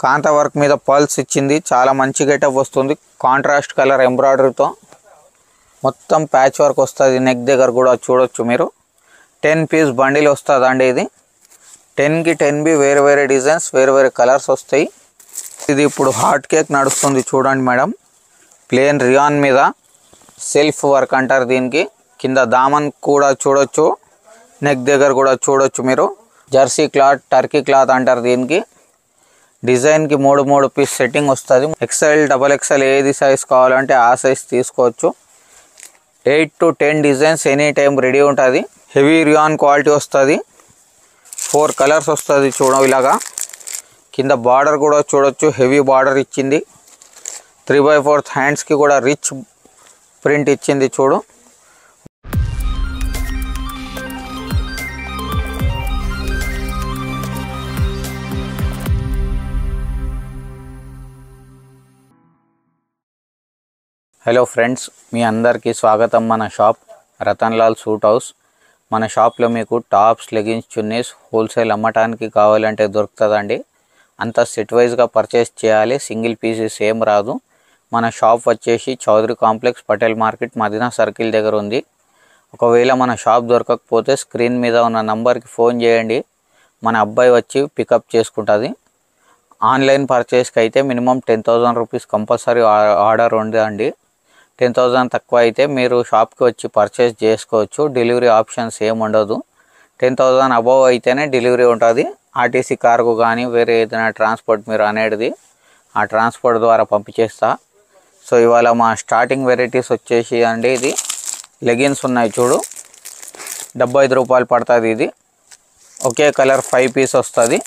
కాంత వర్క్ మీద పల్స్ ఇచ్చింది చాలా మంచి గెటప్ వస్తుంది కాంట్రాస్ట్ కలర్ ఎంబ్రాయిడరీతో మొత్తం ప్యాచ్ వర్క్ వస్తుంది నెక్ దగ్గర కూడా చూడొచ్చు మీరు టెన్ పీస్ బండిల్ వస్తుంది అండి ఇది టెన్కి టెన్ బి వేరే వేరే డిజైన్స్ వేరే వేరే కలర్స్ వస్తాయి ఇది ఇప్పుడు హాట్ కేక్ నడుస్తుంది చూడండి మేడం ప్లేన్ రియాన్ మీద సెల్ఫ్ వర్క్ అంటారు దీనికి కింద దామన్ కూడా చూడొచ్చు నెక్ దగ్గర కూడా చూడొచ్చు మీరు జెర్సీ క్లాత్ టర్కీ క్లాత్ అంటారు దీనికి డిజైన్కి మూడు మూడు పీస్ సెట్టింగ్ వస్తుంది ఎక్సెల్ డబల్ ఎక్సెల్ ఏది సైజ్ కావాలంటే ఆ సైజ్ తీసుకోవచ్చు eight to ten designs any time ready ఉంటుంది హెవీ రియాన్ క్వాలిటీ వస్తుంది ఫోర్ కలర్స్ వస్తుంది చూడం ఇలాగా కింద బార్డర్ కూడా చూడొచ్చు హెవీ బార్డర్ ఇచ్చింది త్రీ బై ఫోర్త్ హ్యాండ్స్కి కూడా రిచ్ ప్రింట్ ఇచ్చింది చూడు హలో ఫ్రెండ్స్ మీ అందరికీ స్వాగతం మన shop Ratan Lal suit house మన షాప్లో మీకు టాప్స్ లెగిన్స్ చున్నీస్ హోల్సేల్ అమ్మటానికి కావాలంటే దొరుకుతుందండి అంతా సెట్ వైజ్గా పర్చేస్ చేయాలి సింగిల్ పీసెస్ ఏం రాదు మన షాప్ వచ్చేసి Chowdary complex Patel market Madina circle దగ్గర ఉంది ఒకవేళ మన షాప్ దొరకకపోతే స్క్రీన్ మీద ఉన్న నంబర్కి ఫోన్ చేయండి మన అబ్బాయి వచ్చి పికప్ చేసుకుంటుంది ఆన్లైన్ పర్చేస్కి అయితే minimum ten thousand rupees compulsory order ఉందండి టెన్ థౌజండ్ తక్కువ అయితే మీరు షాప్కి వచ్చి పర్చేస్ చేసుకోవచ్చు డెలివరీ ఆప్షన్స్ ఏమి ఉండదు టెన్ థౌజండ్ అబవ్ అయితేనే డెలివరీ ఉంటుంది ఆర్టీసీ కార్గో కానీ వేరే ఏదైనా ట్రాన్స్పోర్ట్ మీరు అనేది ఆ ట్రాన్స్పోర్ట్ ద్వారా పంపించేస్తా సో ఇవాళ మా స్టార్టింగ్ వెరైటీస్ వచ్చేసి అండి ఇది లెగిన్స్ ఉన్నాయి చూడు డెబ్బై ఐదు రూపాయలు పడుతుంది ఇది ఒకే కలర్ ఫైవ్ పీస్ వస్తుంది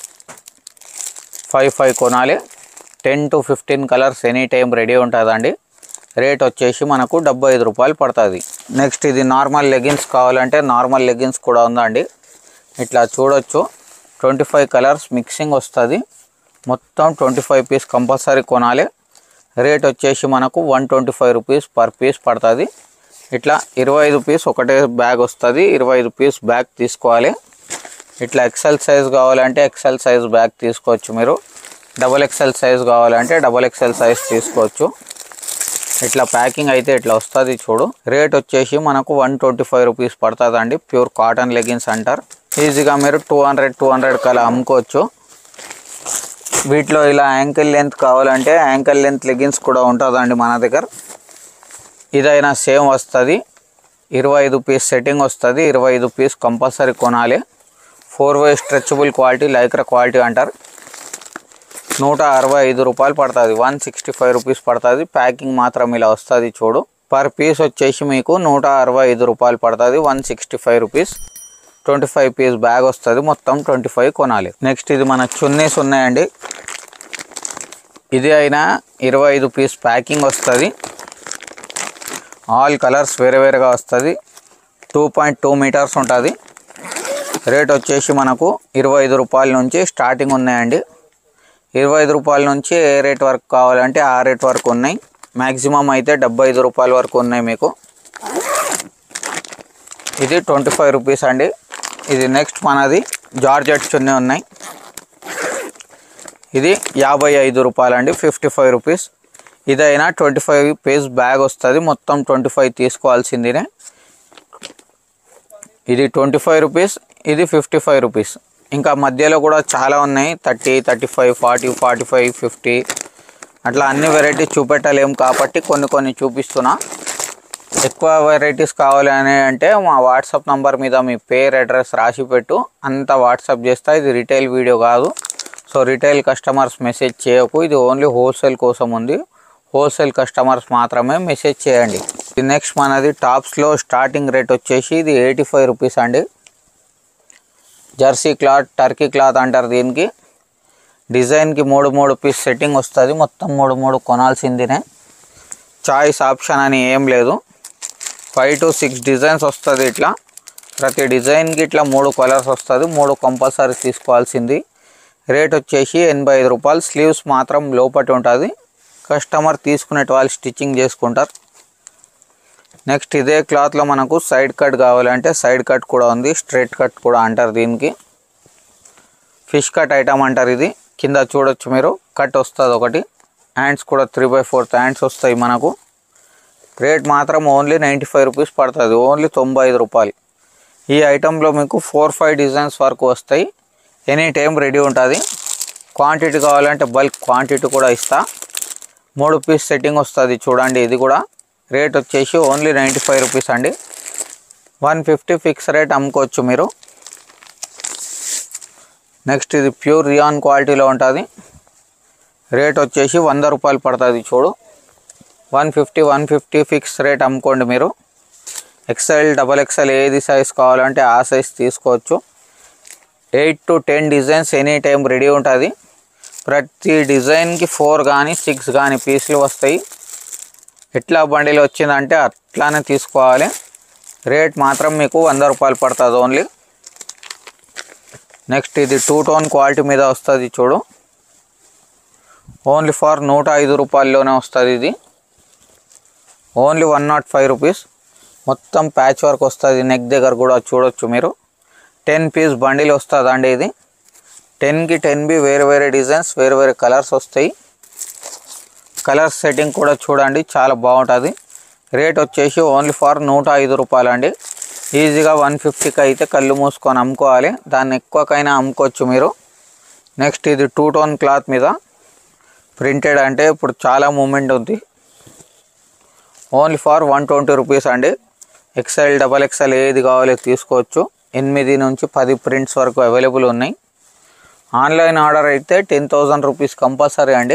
ఫైవ్ ఫైవ్ కొనాలి ten to fifteen colours any time ready ఉంటుందండి రేట్ వచ్చేసి మనకు డెబ్బై ఐదు రూపాయలు పడుతుంది నెక్స్ట్ ఇది నార్మల్ లెగిన్స్ కావాలంటే నార్మల్ లెగిన్స్ కూడా ఉందండి ఇట్లా చూడొచ్చు ట్వంటీ ఫైవ్ కలర్స్ మిక్సింగ్ వస్తుంది మొత్తం ట్వంటీ ఫైవ్ పీస్ కంపల్సరీ కొనాలి రేట్ వచ్చేసి మనకు one twenty five rupees per piece పడుతుంది ఇట్లా ఇరవై ఐదు పీస్ ఒకటే బ్యాగ్ వస్తుంది ఇరవై ఐదు పీస్ బ్యాగ్ తీసుకోవాలి ఇట్లా ఎక్సెల్ సైజ్ కావాలంటే ఎక్సెల్ సైజ్ బ్యాగ్ తీసుకోవచ్చు మీరు డబల్ ఎక్సెల్ సైజ్ కావాలంటే డబల్ ఎక్సెల్ సైజ్ తీసుకోవచ్చు ఇట్లా ప్యాకింగ్ అయితే ఇట్లా వస్తుంది చూడు రేట్ వచ్చేసి మనకు వన్ ట్వంటీ ఫైవ్ రూపీస్ పడుతుంది అండి ప్యూర్ కాటన్ లెగిన్స్ అంటారు ఈజీగా మీరు టూ హండ్రెడ్ టూ హండ్రెడ్ కలా అమ్ముకోవచ్చు వీటిలో ఇలా యాంకిల్ లెంత్ కావాలంటే యాంకిల్ లెంత్ లెగిన్స్ కూడా ఉంటుందండి మన దగ్గర ఇదైనా సేమ్ వస్తుంది ఇరవై ఐదు పీస్ సెట్టింగ్ వస్తుంది ఇరవై ఐదు పీస్ కంపల్సరీ కొనాలి four way stretchable quality lycra quality అంటారు నూట అరవై ఐదు రూపాయలు పడుతుంది వన్ సిక్స్టీ ఫైవ్ రూపీస్ పడుతుంది ప్యాకింగ్ మాత్రం ఇలా వస్తుంది చూడు పర్ పీస్ వచ్చేసి మీకు నూట అరవై ఐదు రూపాయలు పడుతుంది one sixty five rupees twenty five piece bag వస్తుంది మొత్తం ట్వంటీ ఫైవ్ కొనాలి నెక్స్ట్ ఇది మన చున్నీస్ ఉన్నాయండి ఇది అయినా ఇరవై ఐదు పీస్ ప్యాకింగ్ వస్తుంది ఆల్ కలర్స్ వేరే వేరేగా వస్తుంది టూ పాయింట్ టూ మీటర్స్ ఉంటుంది రేట్ వచ్చేసి మనకు ఇరవై ఐదు రూపాయల నుంచి స్టార్టింగ్ ఉన్నాయండి ఇరవై ఐదు రూపాయల నుంచి ఏ రేట్ వరకు కావాలంటే ఆ రేట్ వరకు ఉన్నాయి మ్యాక్సిమం అయితే డెబ్బై ఐదు రూపాయల వరకు ఉన్నాయి మీకు ఇది ట్వంటీ ఫైవ్ రూపీస్ అండి ఇది నెక్స్ట్ మనది జార్జెట్ చున్నీ ఉన్నాయి ఇది యాభై ఐదు రూపాయలు అండి ఫిఫ్టీ ఫైవ్ రూపీస్ ఇదైనా ట్వంటీ ఫైవ్ పీస్ బ్యాగ్ వస్తుంది మొత్తం ట్వంటీ ఫైవ్ తీసుకోవాల్సిందినే ఇది ట్వంటీ ఫైవ్ రూపీస్ ఇది ఫిఫ్టీ ఫైవ్ రూపీస్ ఇంకా మధ్యలో కూడా చాలా ఉన్నాయి thirty thirty five forty forty five fifty అట్లా అన్ని వెరైటీస్ చూపెట్టలేము కాబట్టి కొన్ని కొన్ని చూపిస్తున్నా ఎక్కువ వెరైటీస్ కావాలి అని అంటే మా వాట్సాప్ నంబర్ మీద మీ పేరు అడ్రస్ రాసి పెట్టు అంతా వాట్సాప్ చేస్తా ఇది రిటైల్ వీడియో కాదు సో రిటైల్ కస్టమర్స్ మెసేజ్ చేయకు ఇది ఓన్లీ హోల్సేల్ కోసం ఉంది హోల్సేల్ కస్టమర్స్ మాత్రమే మెసేజ్ చేయండి ఇది నెక్స్ట్ మనది టాప్స్లో స్టార్టింగ్ రేట్ వచ్చేసి ఇది ఎయిటీ ఫైవ్ రూపీస్ అండి జెర్సీ క్లాత్ టర్కీ క్లాత్ అంటారు దీనికి డిజైన్కి మూడు మూడు పీస్ సెట్టింగ్ వస్తుంది మొత్తం మూడు మూడు కొనాల్సిందినే చాయిస్ ఆప్షన్ అని ఏం లేదు ఫైవ్ టు సిక్స్ డిజైన్స్ వస్తుంది ఇట్లా ప్రతి డిజైన్కి ఇట్లా మూడు కలర్స్ వస్తుంది మూడు కంపల్సరీ తీసుకోవాల్సింది రేట్ వచ్చేసి ఎనభై ఐదు రూపాయలు స్లీవ్స్ మాత్రం లోపటి ఉంటుంది కస్టమర్ తీసుకునే వాళ్ళు స్టిచ్చింగ్ చేసుకుంటారు నెక్స్ట్ ఇదే క్లాత్లో మనకు సైడ్ కట్ కావాలంటే సైడ్ కట్ కూడా ఉంది స్ట్రైట్ కట్ కూడా అంటారు దీనికి ఫిష్ కట్ ఐటమ్ అంటారు ఇది కింద చూడొచ్చు మీరు కట్ వస్తుంది ఒకటి హ్యాండ్స్ కూడా త్రీ బై ఫోర్త్ హ్యాండ్స్ వస్తాయి మనకు రేట్ మాత్రం ఓన్లీ నైంటీ ఫైవ్ రూపీస్ పడుతుంది ఓన్లీ తొంభై ఐదు రూపాయలు ఈ ఐటెంలో మీకు ఫోర్ ఫైవ్ డిజైన్స్ వరకు వస్తాయి ఎనీ టైం రెడీ ఉంటుంది క్వాంటిటీ కావాలంటే బల్క్ క్వాంటిటీ కూడా ఇస్తా మూడు పీస్ సెట్టింగ్ వస్తుంది చూడండి ఇది కూడా రేట్ వచ్చేసి ఓన్లీ నైంటీ ఫైవ్ రూపీస్ అండి వన్ ఫిఫ్టీ ఫిక్స్ రేట్ అమ్ముకోవచ్చు మీరు నెక్స్ట్ ఇది ప్యూర్ రియాన్ క్వాలిటీలో ఉంటుంది రేట్ వచ్చేసి వంద రూపాయలు పడుతుంది చూడు one fifty one fifty fix rate అమ్ముకోండి మీరు ఎక్సెల్ డబల్ ఎక్సెల్ ఏది సైజ్ కావాలంటే ఆ సైజ్ తీసుకోవచ్చు eight to ten designs any time ready ఉంటుంది ప్రతి డిజైన్కి ఫోర్ కానీ సిక్స్ కానీ పీసులు వస్తాయి ఎట్లా బండిల్ వచ్చిందంటే అట్లానే తీసుకోవాలి రేట్ మాత్రం మీకు వంద రూపాయలు పడుతుంది ఓన్లీ నెక్స్ట్ ఇది టూ టోన్ క్వాలిటీ మీద వస్తుంది చూడు ఓన్లీ ఫర్ నూట ఐదు రూపాయల్లోనే వస్తుంది ఇది only one nought five rupees మొత్తం ప్యాచ్ వర్క్ వస్తుంది నెక్ దగ్గర కూడా చూడొచ్చు మీరు టెన్ పీస్ బండిల్ వస్తుంది అండి ఇది టెన్కి టెన్ బి వేరే వేరే డిజైన్స్ వేరే వేరే కలర్స్ వస్తాయి కలర్ సెట్టింగ్ కూడా చూడండి చాలా బాగుంటుంది రేట్ వచ్చేసి ఓన్లీ ఫర్ నూట ఐదు రూపాయలు అండి ఈజీగా వన్ ఫిఫ్టీకి అయితే కళ్ళు మూసుకొని అమ్ముకోవాలి దాన్ని ఎక్కువకైనా అమ్ముకోవచ్చు మీరు నెక్స్ట్ ఇది టూ టోన్ క్లాత్ మీద ప్రింటెడ్ అంటే ఇప్పుడు చాలా మూమెంట్ ఉంది only for one twenty rupees అండి ఎక్సెల్ డబల్ ఎక్సెల్ ఏది కావాలో తీసుకోవచ్చు ఎనిమిది నుంచి పది ప్రింట్స్ వరకు అవైలబుల్ ఉన్నాయి ఆన్లైన్ ఆర్డర్ అయితే టెన్ థౌజండ్ రూపీస్ కంపల్సరీ అండి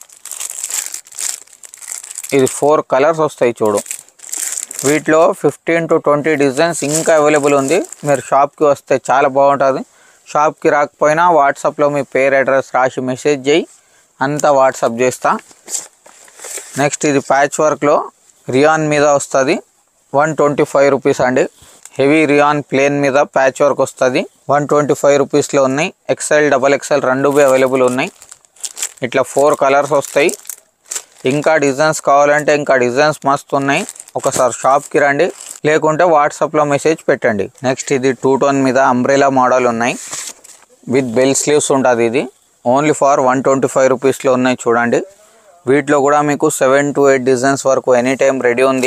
ఇది ఫోర్ కలర్స్ వస్తాయి చూడు వీటిలో ఫిఫ్టీన్ టు ట్వంటీ డిజైన్స్ ఇంకా అవైలబుల్ ఉంది మీరు షాప్కి వస్తే చాలా బాగుంటుంది షాప్కి రాకపోయినా వాట్సాప్లో మీ పేరు అడ్రస్ రాసి మెసేజ్ చేయి అంతా వాట్సాప్ చేస్తా నెక్స్ట్ ఇది ప్యాచ్ వర్క్లో రియాన్ మీద వస్తుంది వన్ ట్వంటీ ఫైవ్ రూపీస్ అండి హెవీ రియాన్ ప్లేన్ మీద ప్యాచ్ వర్క్ వస్తుంది వన్ ట్వంటీ ఫైవ్ రూపీస్లో ఉన్నాయి ఎక్సెల్ డబల్ ఎక్సెల్ రెండు అవైలబుల్ ఉన్నాయి ఇట్లా ఫోర్ కలర్స్ వస్తాయి ఇంకా డిజైన్స్ కావాలంటే ఇంకా డిజైన్స్ మస్తు ఉన్నాయి ఒకసారి షాప్కి రండి లేకుంటే వాట్సాప్లో మెసేజ్ పెట్టండి నెక్స్ట్ ఇది టూ టోన్ మీద అంబ్రెలా మోడల్ ఉన్నాయి విత్ బెల్ స్లీవ్స్ ఉంటుంది ఇది only for one twenty five రూపీస్లో ఉన్నాయి చూడండి వీటిలో కూడా మీకు సెవెన్ టు ఎయిట్ డిజైన్స్ వరకు ఎనీ టైం రెడీ ఉంది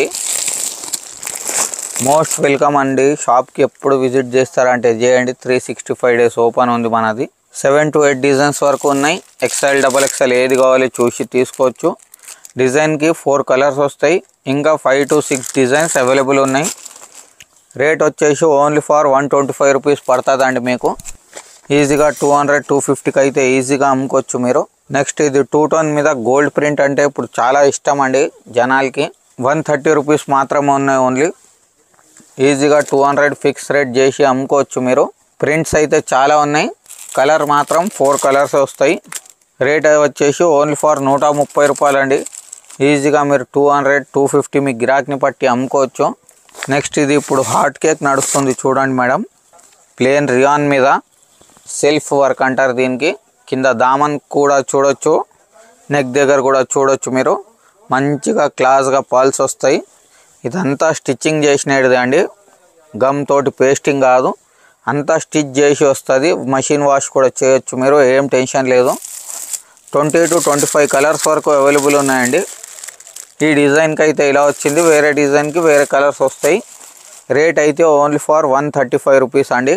మోస్ట్ వెల్కమ్ అండి షాప్కి ఎప్పుడు విజిట్ చేస్తారంటే చేయండి three sixty five days open ఉంది మనది సెవెన్ టు ఎయిట్ డిజైన్స్ వరకు ఉన్నాయి ఎక్స్ఎల్ డబల్ ఎక్స్ఎల్ ఏది కావాలి చూసి తీసుకోవచ్చు డిజైన్కి ఫోర్ కలర్స్ వస్తాయి ఇంకా five to six designs available ఉన్నాయి రేట్ వచ్చేసి only for one twenty five rupees పడుతుందండి మీకు ఈజీగా టూ హండ్రెడ్ టూ ఫిఫ్టీకి అయితే ఈజీగా అమ్ముకోవచ్చు మీరు నెక్స్ట్ ఇది టూ టోన్ మీద గోల్డ్ ప్రింట్ అంటే ఇప్పుడు చాలా ఇష్టం అండి జనాలకి వన్ థర్టీ రూపీస్ మాత్రమే ఉన్నాయి ఓన్లీ ఈజీగా టూ హండ్రెడ్ ఫిక్స్ రేట్ చేసి అమ్ముకోవచ్చు మీరు ప్రింట్స్ అయితే చాలా ఉన్నాయి కలర్ మాత్రం ఫోర్ కలర్స్ వస్తాయి రేట్ వచ్చేసి ఓన్లీ ఫర్ నూట ముప్పై రూపాయలు అండి ఈజీగా మీరు టూ హండ్రెడ్ టూ ఫిఫ్టీ మీ గిరాక్ని పట్టి అమ్ముకోవచ్చు నెక్స్ట్ ఇది ఇప్పుడు హాట్ కేక్ నడుస్తుంది చూడండి మేడం ప్లేన్ రియాన్ మీద సెల్ఫ్ వర్క్ అంటారు దీనికి కింద దామన్ కూడా చూడొచ్చు నెక్ దగ్గర కూడా చూడొచ్చు మీరు మంచిగా క్లాస్గా పాల్స్ వస్తాయి ఇదంతా స్టిచ్చింగ్ చేసినది అండి గమ్ తోటి పేస్టింగ్ కాదు అంతా స్టిచ్ చేసి వస్తుంది మషిన్ వాష్ కూడా చేయొచ్చు మీరు ఏం టెన్షన్ లేదు twenty to twenty five colours వరకు అవైలబుల్ ఉన్నాయండి ఈ డిజైన్కి అయితే ఇలా వచ్చింది వేరే డిజైన్కి వేరే కలర్స్ వస్తాయి రేట్ అయితే only for one thirty five rupees అండి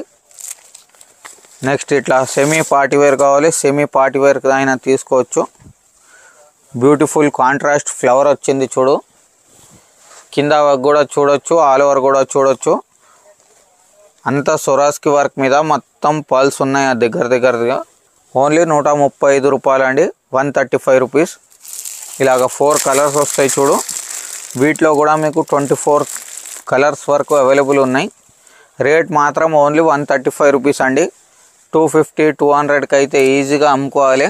నెక్స్ట్ ఇట్లా సెమీ పార్టీ వేర్ కావాలి సెమీ పార్టీ వేర్ అయినా తీసుకోవచ్చు బ్యూటిఫుల్ కాంట్రాస్ట్ ఫ్లవర్ వచ్చింది చూడు కింద కూడా చూడొచ్చు ఆల్ ఓవర్ కూడా చూడొచ్చు అంతా సొరాస్కి వర్క్ మీద మొత్తం పల్స్ ఉన్నాయి ఆ దగ్గర దగ్గరగా ఓన్లీ నూట ముప్పై ఐదు రూపాయలు అండి వన్ థర్టీ ఫైవ్ రూపీస్ ఇలాగ ఫోర్ కలర్స్ వస్తాయి చూడు వీటిలో కూడా మీకు ట్వంటీ ఫోర్ కలర్స్ వరకు అవైలబుల్ ఉన్నాయి రేట్ మాత్రం only one thirty five rupees అండి టూ ఫిఫ్టీ టూ హండ్రెడ్కి అయితే ఈజీగా అమ్ముకోవాలి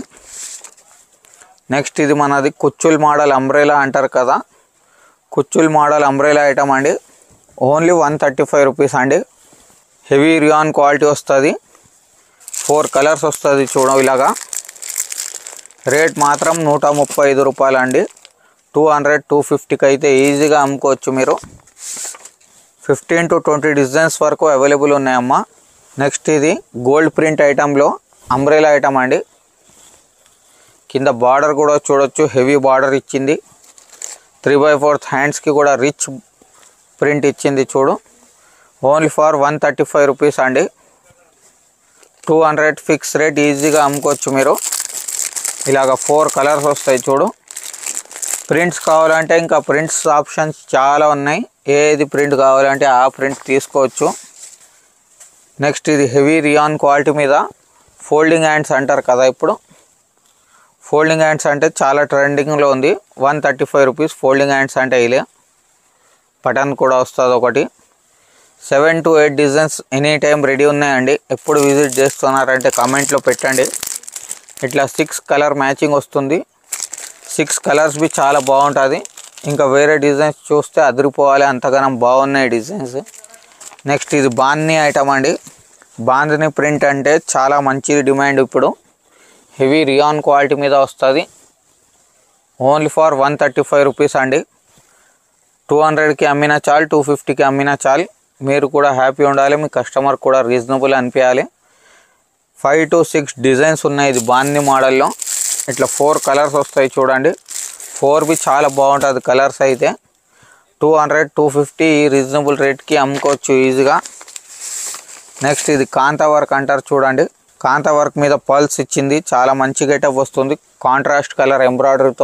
నెక్స్ట్ ఇది మనది కుచ్చుల్ మోడల్ అంబ్రెలా అంటారు కదా కుచ్చుల్ మోడల్ అంబ్రెలా ఐటమ్ అండి only one thirty five rupees అండి హెవీ రియాన్ క్వాలిటీ వస్తుంది ఫోర్ కలర్స్ వస్తుంది చూడ ఇలాగా రేట్ మాత్రం నూట ముప్పై ఐదు రూపాయలు అండి టూ హండ్రెడ్ టూ ఫిఫ్టీకి అయితే ఈజీగా అమ్ముకోవచ్చు మీరు ఫిఫ్టీన్ టు ట్వంటీ డిజైన్స్ వరకు అవైలబుల్ ఉన్నాయమ్మా నెక్స్ట్ ఇది గోల్డ్ ప్రింట్ ఐటెంలో అంబ్రెలా ఐటమ్ అండి కింద బార్డర్ కూడా చూడొచ్చు హెవీ బార్డర్ ఇచ్చింది త్రీ బై ఫోర్త్ హ్యాండ్స్కి కూడా రిచ్ ప్రింట్ ఇచ్చింది చూడు only for one thirty five rupees అండి టూ హండ్రెడ్ ఫిక్స్ రేట్ ఈజీగా అమ్ముకోవచ్చు మీరు ఇలాగ ఫోర్ కలర్స్ వస్తాయి చూడు ప్రింట్స్ కావాలంటే ఇంకా ప్రింట్స్ ఆప్షన్స్ చాలా ఉన్నాయి ఏది ప్రింట్ కావాలంటే ఆ ప్రింట్ తీసుకోవచ్చు నెక్స్ట్ ఇది హెవీ రియాన్ క్వాలిటీ మీద ఫోల్డింగ్ హ్యాండ్స్ అంటారు కదా ఇప్పుడు ఫోల్డింగ్ హ్యాండ్స్ అంటే చాలా ట్రెండింగ్లో ఉంది one thirty five rupees folding hands అంటే ఇలా బటన్ కూడా వస్తుంది ఒకటి seven to eight designs any time ready ఉన్నాయండి ఎప్పుడు విజిట్ చేస్తున్నారంటే కామెంట్లో పెట్టండి ఇట్లా సిక్స్ కలర్ మ్యాచింగ్ వస్తుంది సిక్స్ కలర్స్ బి చాలా బాగుంటుంది ఇంకా వేరే డిజైన్స్ చూస్తే అదిరిపోవాలి అంతగానం బాగున్నాయి డిజైన్స్ నెక్స్ట్ ఇది బాన్ని ఐటమ్ అండి బాందిని ప్రింట్ అంటే చాలా మంచి డిమాండ్ ఇప్పుడు హెవీ రియాన్ క్వాలిటీ మీద వస్తుంది only for one thirty five rupees అండి టూ హండ్రెడ్కి అమ్మినా చాలు టూ ఫిఫ్టీకి అమ్మినా చాలు మీరు కూడా హ్యాపీ ఉండాలి మీ కస్టమర్ కూడా రీజనబుల్ అనిపించాలి ఫైవ్ టు సిక్స్ డిజైన్స్ ఉన్నాయి ఇది బాంది మోడల్లో ఇట్లా ఫోర్ కలర్స్ వస్తాయి చూడండి ఫోర్ బి చాలా బాగుంటుంది కలర్స్ అయితే two hundred two fifty reasonable రేట్కి అమ్ముకోవచ్చు ఈజీగా నెక్స్ట్ ఇది కాంతా వర్క్ అంటారు చూడండి కాంతా వర్క్ మీద పల్స్ ఇచ్చింది చాలా మంచి గెటప్ వస్తుంది కాంట్రాస్ట్ కలర్ ఎంబ్రాయిడరీతో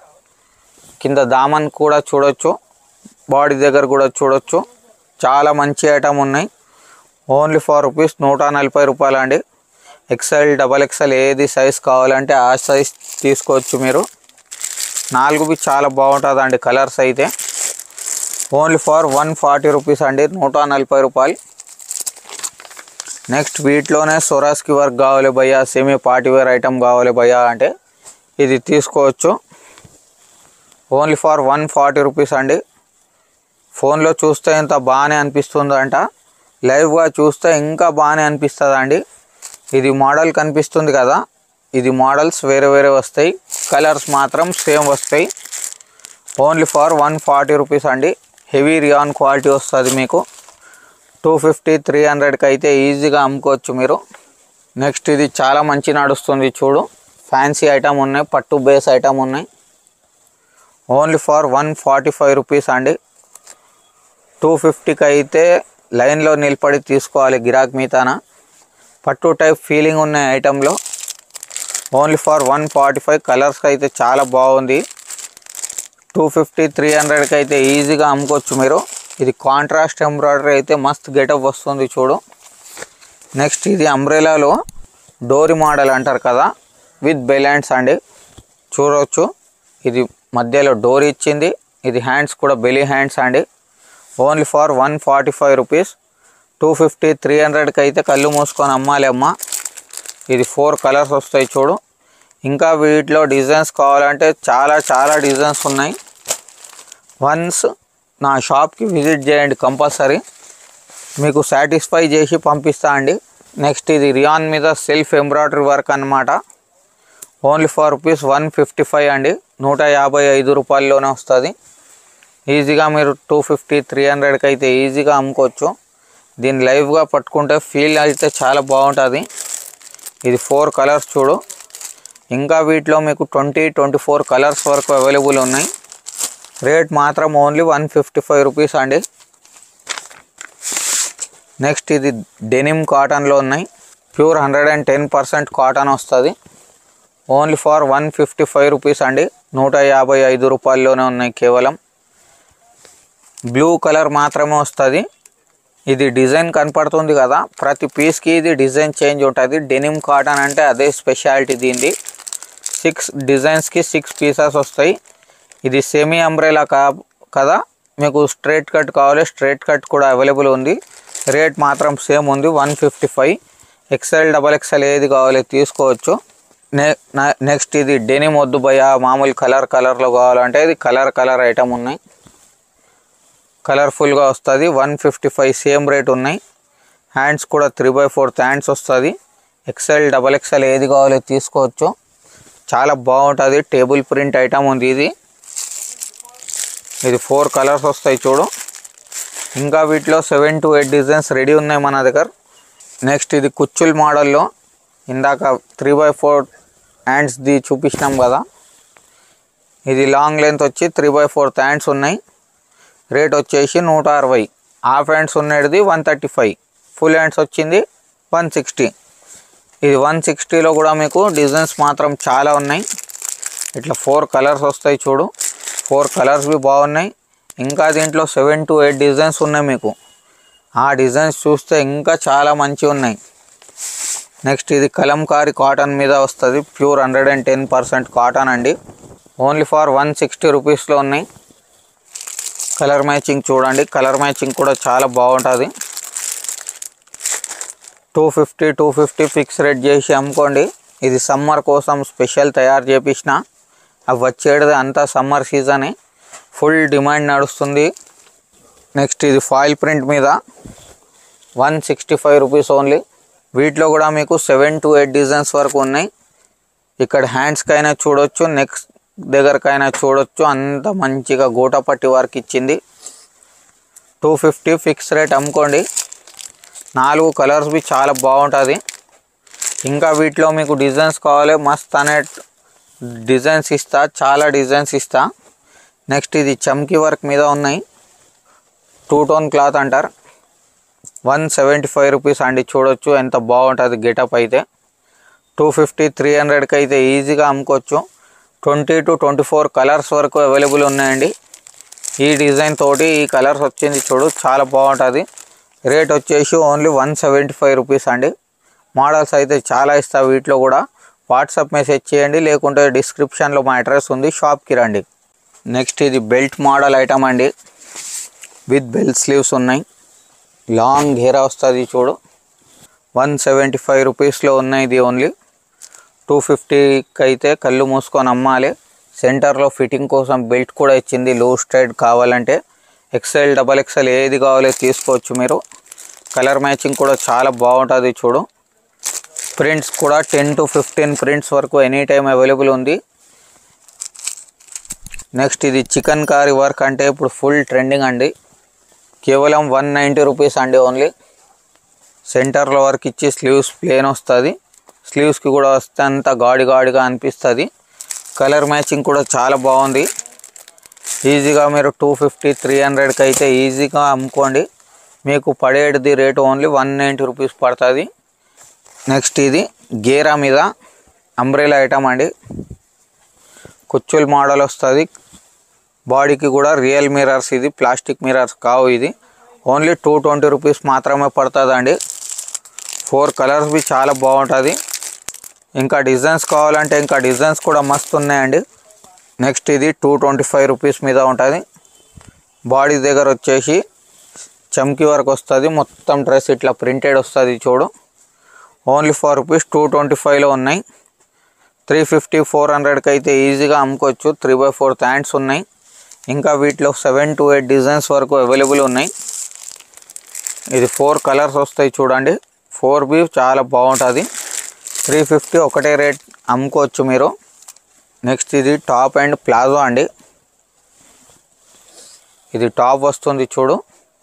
కింద దామన్ కూడా చూడొచ్చు బాడీ దగ్గర కూడా చూడొచ్చు చాలా మంచి ఐటమ్ ఉన్నాయి ఓన్లీ ఫోర్ రూపీస్ నూట నలభై రూపాయలు అండి ఎక్సెల్ డబల్ ఎక్సెల్ ఏది సైజ్ కావాలంటే ఆ సైజ్ తీసుకోవచ్చు మీరు నాలుగువి చాలా బాగుంటుంది అండి కలర్స్ అయితే only for one forty rupees అండి నూట నలభై రూపాయలు నెక్స్ట్ వీటిలోనే సొరాస్కి వర్క్ కావాలి భయ్యా సెమీ పార్టీవేర్ ఐటమ్ కావాలి భయ్యా అంటే ఇది తీసుకోవచ్చు only for one forty rupees అండి ఫోన్లో చూస్తే ఇంత బాగానే అనిపిస్తుందంట లైవ్గా చూస్తే ఇంకా బాగానే అనిపిస్తుంది అండి ఇది మోడల్ కనిపిస్తుంది కదా ఇది మోడల్స్ వేరే వేరే వస్తాయి కలర్స్ మాత్రం సేమ్ వస్తాయి only for one forty rupees అండి హెవీ రియాన్ క్వాలిటీ వస్తుంది మీకు టూ ఫిఫ్టీ త్రీ హండ్రెడ్కి అయితే ఈజీగా అమ్ముకోవచ్చు మీరు నెక్స్ట్ ఇది చాలా మంచి నడుస్తుంది చూడు ఫ్యాన్సీ ఐటమ్ ఉన్నాయి పట్టు బేస్ ఐటమ్ ఉన్నాయి only for one forty five rupees అండి టూ ఫిఫ్టీకి అయితే లైన్లో నిలబడి తీసుకోవాలి గిరాక్ మీతాన పట్టు టైప్ ఫీలింగ్ ఉన్న ఐటెంలో only for one forty five కలర్స్కి అయితే చాలా బాగుంది టూ ఫిఫ్టీ త్రీ హండ్రెడ్కి అయితే ఈజీగా అమ్ముకోవచ్చు మీరు ఇది కాంట్రాస్ట్ ఎంబ్రాయిడరీ అయితే మస్త్ గెటప్ వస్తుంది చూడు నెక్స్ట్ ఇది అంబ్రెలాలో డోరీ మోడల్ అంటారు కదా విత్ బెలాండ్స్ అండి చూడవచ్చు ఇది మధ్యలో డోర్ ఇచ్చింది ఇది హ్యాండ్స్ కూడా బెలీ హ్యాండ్స్ అండి only for one forty five rupees two fifty three హండ్రెడ్కి అయితే కళ్ళు మూసుకొని అమ్మాలి అమ్మ ఇది ఫోర్ కలర్స్ వస్తాయి చూడు ఇంకా వీటిలో డిజైన్స్ కావాలంటే చాలా చాలా డిజైన్స్ ఉన్నాయి వన్స్ నా షాప్కి విజిట్ చేయండి కంపల్సరీ మీకు సాటిస్ఫై చేసి పంపిస్తా అండి నెక్స్ట్ ఇది రియాన్ మీద సెల్ఫ్ ఎంబ్రాయిడరీ వర్క్ అన్నమాట only for rupees one fifty five అండి నూట యాభై ఐదు రూపాయల్లోనే వస్తుంది ఈజీగా మీరు టూ ఫిఫ్టీ త్రీ హండ్రెడ్కి అయితే ఈజీగా అమ్ముకోవచ్చు దీన్ని లైవ్గా పట్టుకుంటే ఫీల్ అయితే చాలా బాగుంటుంది ఇది ఫోర్ కలర్స్ చూడు ఇంకా వీటిలో మీకు ట్వంటీ ట్వంటీ ఫోర్ కలర్స్ వరకు అవైలబుల్ ఉన్నాయి రేట్ మాత్రం only one fifty five rupees అండి నెక్స్ట్ ఇది డెనిమ్ కాటన్లో ఉన్నాయి pure hundred and ten percent cotton వస్తుంది only for one fifty five rupees అండి నూట యాభై ఐదు రూపాయల్లోనే ఉన్నాయి కేవలం బ్లూ కలర్ మాత్రమే వస్తుంది ఇది డిజైన్ కనపడుతుంది కదా ప్రతి పీస్కి ఇది డిజైన్ చేంజ్ ఉంటుంది డెనిమ్ కాటన్ అంటే అదే స్పెషాలిటీ దీనిది సిక్స్ డిజైన్స్కి సిక్స్ పీసెస్ వస్తాయి ఇది సెమీ అంబ్రెలా కా కదా మీకు స్ట్రైట్ కట్ కావాలి స్ట్రైట్ కట్ కూడా అవైలబుల్ ఉంది రేట్ మాత్రం సేమ్ ఉంది one fifty five XL double XL ఏది కావాలి తీసుకోవచ్చు నె నెక్స్ట్ ఇది డెనిమ్ వద్దు భయ మామూలు కలర్ కలర్లో కావాలంటే ఇది కలర్ కలర్ ఐటమ్ ఉన్నాయి కలర్ఫుల్గా వస్తుంది one fifty five same rate ఉన్నాయి హ్యాండ్స్ కూడా త్రీ బై ఫోర్త్ హ్యాండ్స్ వస్తుంది ఎక్సెల్ డబల్ ఎక్సెల్ ఏది కావాలో తీసుకోవచ్చు చాలా బాగుంటుంది టేబుల్ ప్రింట్ ఐటమ్ ఉంది ఇది ఇది ఫోర్ కలర్స్ వస్తాయి చూడు ఇంకా వీటిలో seven to eight designs ready ఉన్నాయి మన దగ్గర నెక్స్ట్ ఇది కుచ్చుల్ మోడల్లో ఇందాక త్రీ బై ఫోర్ హ్యాండ్స్ది చూపించినాం కదా ఇది లాంగ్ లెంత్ వచ్చి త్రీ బై ఫోర్త్ హ్యాండ్స్ ఉన్నాయి రేట్ వచ్చేసి నూట అరవై హాఫ్ హ్యాండ్స్ ఉన్నది one thirty five full hands వచ్చింది వన్ సిక్స్టీ ఇది వన్ సిక్స్టీలో కూడా మీకు డిజైన్స్ మాత్రం చాలా ఉన్నాయి ఇట్లా ఫోర్ కలర్స్ వస్తాయి చూడు ఫోర్ కలర్స్ బి బాగున్నాయి ఇంకా దీంట్లో సెవెన్ టు ఎయిట్ డిజైన్స్ ఉన్నాయి మీకు ఆ డిజైన్స్ చూస్తే ఇంకా చాలా మంచిగా ఉన్నాయి నెక్స్ట్ ఇది కలంకారీ కాటన్ మీద వస్తుంది pure hundred and ten percent cotton అండి ఓన్లీ ఫర్ వన్ సిక్స్టీ రూపీస్లో ఉన్నాయి కలర్ మ్యాచింగ్ చూడండి కలర్ మ్యాచింగ్ కూడా చాలా బాగుంటుంది two fifty two fifty fix rate చేసి అమ్ముకోండి ఇది సమ్మర్ కోసం స్పెషల్ తయారు చేపించిన అవి వచ్చేది అంతా సమ్మర్ సీజనే ఫుల్ డిమాండ్ నడుస్తుంది నెక్స్ట్ ఇది ఫాయిల్ ప్రింట్ మీద one sixty five rupees only వీటిలో కూడా మీకు సెవెన్ టు ఎయిట్ డిజైన్స్ వరకు ఉన్నాయి ఇక్కడ హ్యాండ్స్కైనా చూడొచ్చు నెక్స్ట్ దగ్గరకైనా చూడొచ్చు అంత మంచిగా గోటపట్టి వర్క్ ఇచ్చింది టూ ఫిఫ్టీ ఫిక్స్ రేట్ అమ్ముకోండి నాలుగు కలర్స్ బి చాలా బాగుంటుంది ఇంకా వీటిలో మీకు డిజైన్స్ కావాలి మస్త్ అనే డిజైన్స్ ఇస్తా చాలా డిజైన్స్ ఇస్తా నెక్స్ట్ ఇది చమ్కీ వర్క్ మీద ఉన్నాయి టూ టోన్ క్లాత్ అంటారు వన్ సెవెంటీ ఫైవ్ రూపీస్ అండి చూడొచ్చు ఎంత బాగుంటుంది గెటప్ అయితే టూ ఫిఫ్టీ త్రీ హండ్రెడ్కి అయితే ఈజీగా అమ్ముకోవచ్చు twenty to twenty four colours వరకు అవైలబుల్ ఉన్నాయండి ఈ డిజైన్ తోటి ఈ కలర్స్ వచ్చింది చూడు చాలా బాగుంటుంది రేట్ వచ్చేసి only one seventy five rupees అండి మోడల్స్ అయితే చాలా ఇస్తా వీటిలో కూడా వాట్సాప్ మెసేజ్ చేయండి లేకుంటే డిస్క్రిప్షన్లో మా అడ్రస్ ఉంది షాప్కి రండి నెక్స్ట్ ఇది బెల్ట్ మోడల్ ఐటమ్ అండి విత్ బెల్ట్ స్లీవ్స్ ఉన్నాయి లాంగ్ హెయిర్ వస్తుంది చూడు వన్ సెవెంటీ ఫైవ్ రూపీస్లో ఉన్నాయి ఇది ఓన్లీ టూ ఫిఫ్టీకి అయితే కళ్ళు మూసుకొని అమ్మాలి సెంటర్లో ఫిట్టింగ్ కోసం బెల్ట్ కూడా ఇచ్చింది లో స్ట్రైట్ కావాలంటే ఎక్సెల్ డబల్ ఎక్సెల్ ఏది కావాలో తీసుకోవచ్చు మీరు కలర్ మ్యాచింగ్ కూడా చాలా బాగుంటుంది చూడు ప్రింట్స్ కూడా టెన్ టు ఫిఫ్టీన్ ప్రింట్స్ వరకు ఎనీ టైం అవైలబుల్ ఉంది నెక్స్ట్ ఇది చికెన్ కారీ వర్క్ అంటే ఇప్పుడు ఫుల్ ట్రెండింగ్ అండి కేవలం వన్ నైంటీ రూపీస్ అండి ఓన్లీ సెంటర్లో వర్క్ ఇచ్చి స్లీవ్స్ ప్లేన్ వస్తుంది స్లీవ్స్కి కూడా వస్తే అంత గాడి గాడిగా అనిపిస్తుంది కలర్ మ్యాచింగ్ కూడా చాలా బాగుంది ఈజీగా మీరు టూ ఫిఫ్టీ త్రీ హండ్రెడ్కి అయితే ఈజీగా అమ్ముకోండి మీకు పడేది rate only one ninety rupees పడుతుంది నెక్స్ట్ ఇది గేరా మీద అంబ్రెలా ఐటమ్ అండి కుచ్చుల్ మోడల్ వస్తుంది బాడీకి కూడా రియల్ మిరర్స్ ఇది ప్లాస్టిక్ మిరర్స్ కావు ఇది ఓన్లీ టూ ట్వంటీ రూపీస్ మాత్రమే పడుతుందండి ఫోర్ కలర్స్ బి చాలా బాగుంటుంది ఇంకా డిజైన్స్ కావాలంటే ఇంకా డిజైన్స్ కూడా మస్తు ఉన్నాయండి నెక్స్ట్ ఇది టూ ట్వంటీ ఫైవ్ రూపీస్ మీద ఉంటుంది బాడీ దగ్గర వచ్చేసి చమ్కీ వర్క్ వస్తుంది మొత్తం డ్రెస్ ఇట్లా ప్రింటెడ్ వస్తుంది చూడు only for rupees two twenty ఫైవ్లో ఉన్నాయి త్రీ ఫిఫ్టీ ఫోర్ హండ్రెడ్కి అయితే ఈజీగా అమ్ముకోవచ్చు త్రీ బై ఫోర్త్ హ్యాండ్స్ ఉన్నాయి ఇంకా వీటిలో సెవెన్ టు ఎయిట్ డిజైన్స్ వరకు అవైలబుల్ ఉన్నాయి ఇది ఫోర్ కలర్స్ వస్తాయి చూడండి ఫోర్ బి చాలా బాగుంటుంది త్రీ ఫిఫ్టీ ఒకటే రేట్ అమ్ముకోవచ్చు మీరు నెక్స్ట్ ఇది టాప్ అండ్ ప్లాజో అండి ఇది టాప్ వస్తుంది చూడు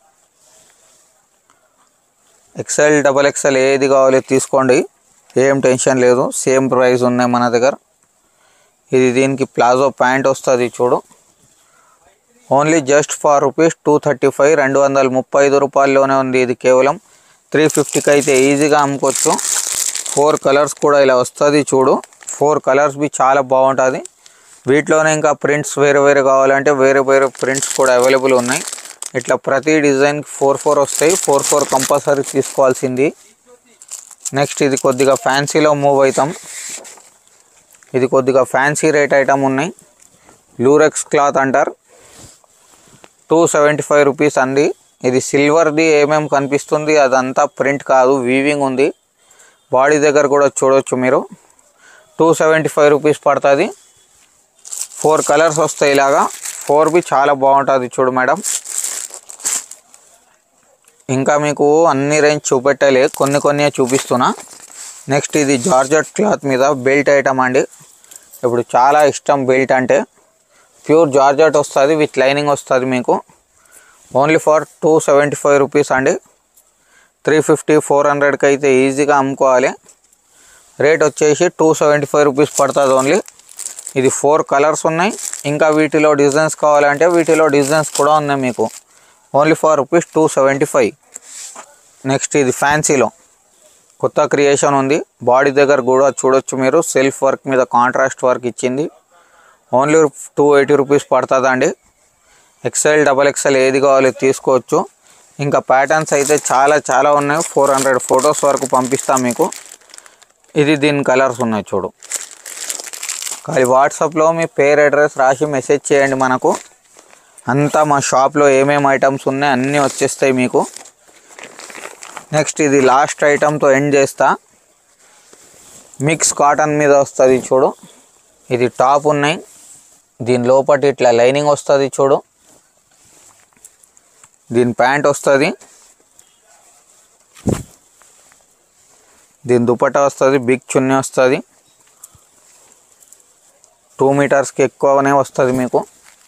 ఎక్సెల్ డబల్ ఎక్సెల్ ఏది కావాలో తీసుకోండి ఏం టెన్షన్ లేదు సేమ్ ప్రైస్ ఉన్నాయి మన దగ్గర ఇది దీనికి ప్లాజో ప్యాంట్ వస్తుంది చూడు only just for rupees two thirty five రెండు వందల ముప్పై ఐదు రూపాయల్లోనే ఉంది ఇది కేవలం త్రీ ఫిఫ్టీకి అయితే ఈజీగా అమ్ముకోవచ్చు ఫోర్ కలర్స్ కూడా ఇలా వస్తుంది చూడు ఫోర్ కలర్స్ బి చాలా బాగుంటుంది వీటిలోనే ఇంకా ప్రింట్స్ వేరే వేరే కావాలంటే వేరే వేరే ప్రింట్స్ కూడా అవైలబుల్ ఉన్నాయి ఇట్లా ప్రతి డిజైన్కి ఫోర్ ఫోర్ వస్తాయి ఫోర్ ఫోర్ కంపల్సరీ తీసుకోవాల్సింది నెక్స్ట్ ఇది కొద్దిగా ఫ్యాన్సీలో మూవ్ అవుతాం ఇది కొద్దిగా ఫ్యాన్సీ రేట్ ఐటమ్ ఉన్నాయి లూరెక్స్ క్లాత్ అంటారు టూ సెవెంటీ ఫైవ్ రూపీస్ అంది ఇది సిల్వర్ది ఏమేం కనిపిస్తుంది అదంతా ప్రింట్ కాదు వీవింగ్ ఉంది బాడీ దగ్గర కూడా చూడొచ్చు మీరు టూ సెవెంటీ ఫైవ్ రూపీస్ పడుతుంది ఫోర్ కలర్స్ వస్తాయి ఇలాగా ఫోర్ బి చాలా బాగుంటుంది చూడు మేడం ఇంకా మీకు అన్ని రేంజ్ చూపెట్టలే కొన్ని కొన్ని చూపిస్తున్నా నెక్స్ట్ ఇది జార్జెట్ క్లాత్ మీద బెల్ట్ ఐటమ్ అండి ఇప్పుడు చాలా ఇష్టం బెల్ట్ అంటే ప్యూర్ జార్జెట్ వస్తుంది విత్ లైనింగ్ వస్తుంది మీకు only for two seventy five rupees అండి త్రీ ఫిఫ్టీ ఫోర్ హండ్రెడ్కి అయితే ఈజీగా అమ్ముకోవాలి రేట్ వచ్చేసి టూ సెవెంటీ ఫైవ్ రూపీస్ పడుతుంది ఓన్లీ ఇది ఫోర్ కలర్స్ ఉన్నాయి ఇంకా వీటిలో డిజైన్స్ కావాలంటే వీటిలో డిజైన్స్ కూడా ఉన్నాయి మీకు only for rupees two seventy five next ఇది ఫ్యాన్సీలో కొత్త క్రియేషన్ ఉంది బాడీ దగ్గర కూడా చూడొచ్చు మీరు సెల్ఫ్ వర్క్ మీద కాంట్రాస్ట్ వర్క్ ఇచ్చింది ఓన్లీ టూ ఎయిటీ రూపీస్ పడుతుందండి ఎక్సెల్ డబల్ ఎక్సెల్ ఏది కావాలో తీసుకోవచ్చు ఇంకా ప్యాటర్న్స్ అయితే చాలా చాలా ఉన్నాయి ఫోర్ హండ్రెడ్ ఫొటోస్ వరకు పంపిస్తాం మీకు ఇది దీని కలర్స్ ఉన్నాయి చూడు కానీ వాట్సాప్లో మీ పేరు అడ్రస్ రాసి మెసేజ్ చేయండి మనకు అంతా మా షాప్లో ఏమేమి ఐటమ్స్ ఉన్నాయి అన్నీ వచ్చేస్తాయి మీకు నెక్స్ట్ ఇది లాస్ట్ ఐటమ్తో ఎండ్ చేస్తా మిక్స్ కాటన్ మీద వస్తుంది చూడు ఇది టాప్ ఉన్నాయి దీని లోపటి ఇట్లా లైనింగ్ వస్తుంది చూడు దీని ప్యాంట్ వస్తుంది దీని దుపట్టా వస్తుంది బిగ్ చున్నీ వస్తుంది టూ మీటర్స్కి ఎక్కువనే వస్తుంది మీకు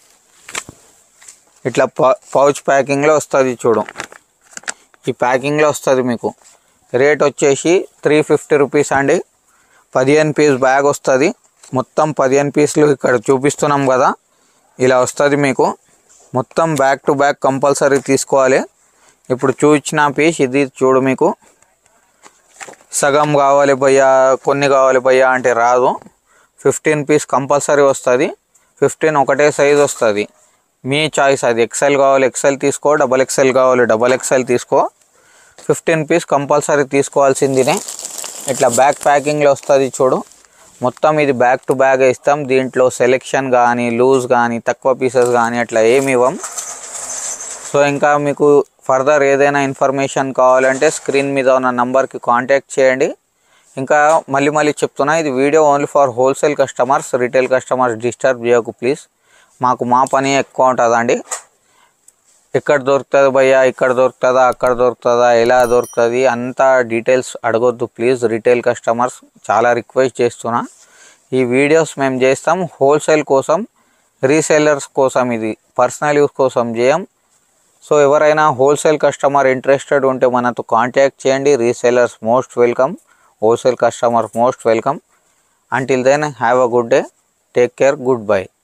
ఇట్లా పౌచ్ ప్యాకింగ్లో వస్తుంది చూడు ఈ ప్యాకింగ్లో వస్తుంది మీకు రేట్ వచ్చేసి త్రీ ఫిఫ్టీ రూపీస్ అండి పదిహేను పీస్ బ్యాగ్ వస్తుంది మొత్తం పదిహేను పీసులు ఇక్కడ చూపిస్తున్నాం కదా ఇలా వస్తుంది మీకు మొత్తం బ్యాక్ టు బ్యాక్ కంపల్సరీ తీసుకోవాలి ఇప్పుడు చూపించిన పీస్ ఇది చూడు మీకు సగం కావాలి భయ్యా కొన్ని కావాలి భయ్యా అంటే రాదు ఫిఫ్టీన్ పీస్ కంపల్సరీ వస్తుంది ఫిఫ్టీన్ ఒకటే సైజ్ వస్తుంది మీ చాయిస్ అది ఎక్సెల్ కావాలి ఎక్సెల్ తీసుకో డబల్ ఎక్సెల్ కావాలి డబల్ ఎక్సెల్ తీసుకో ఫిఫ్టీన్ పీస్ కంపల్సరీ తీసుకోవాల్సిందినే ఇట్లా బ్యాక్ ప్యాకింగ్లో వస్తుంది చూడు మొత్తం ఇది బ్యాక్ టు బ్యాగ్ ఇస్తాం దీంట్లో సెలెక్షన్ కానీ లూజ్ కానీ తక్కువ పీసెస్ కానీ అట్లా ఏమి ఇవ్వం సో ఇంకా మీకు ఫర్దర్ ఏదైనా ఇన్ఫర్మేషన్ కావాలంటే స్క్రీన్ మీద ఉన్న నంబర్కి కాంటాక్ట్ చేయండి ఇంకా మళ్ళీ మళ్ళీ చెప్తున్నా ఇది video only for wholesale customers retail customers disturb చేయకు ప్లీజ్ మాకు మా పని ఎక్కువ ఉంటుందండి ఎక్కడ దొరుకుతుంది భయ్యా ఇక్కడ దొరుకుతుందా అక్కడ దొరుకుతుందా ఎలా దొరుకుతుంది అంతా డీటెయిల్స్ అడగొద్దు ప్లీజ్ రీటైల్ కస్టమర్స్ చాలా రిక్వెస్ట్ చేస్తున్నా ఈ వీడియోస్ మేము చేస్తాం హోల్సేల్ కోసం రీసేలర్స్ కోసం ఇది పర్సనల్ యూస్ కోసం చేయం సో ఎవరైనా హోల్సేల్ కస్టమర్ ఇంట్రెస్టెడ్ ఉంటే మనతో కాంటాక్ట్ చేయండి resellers most welcome wholesale customer most welcome until then have a good day take care good by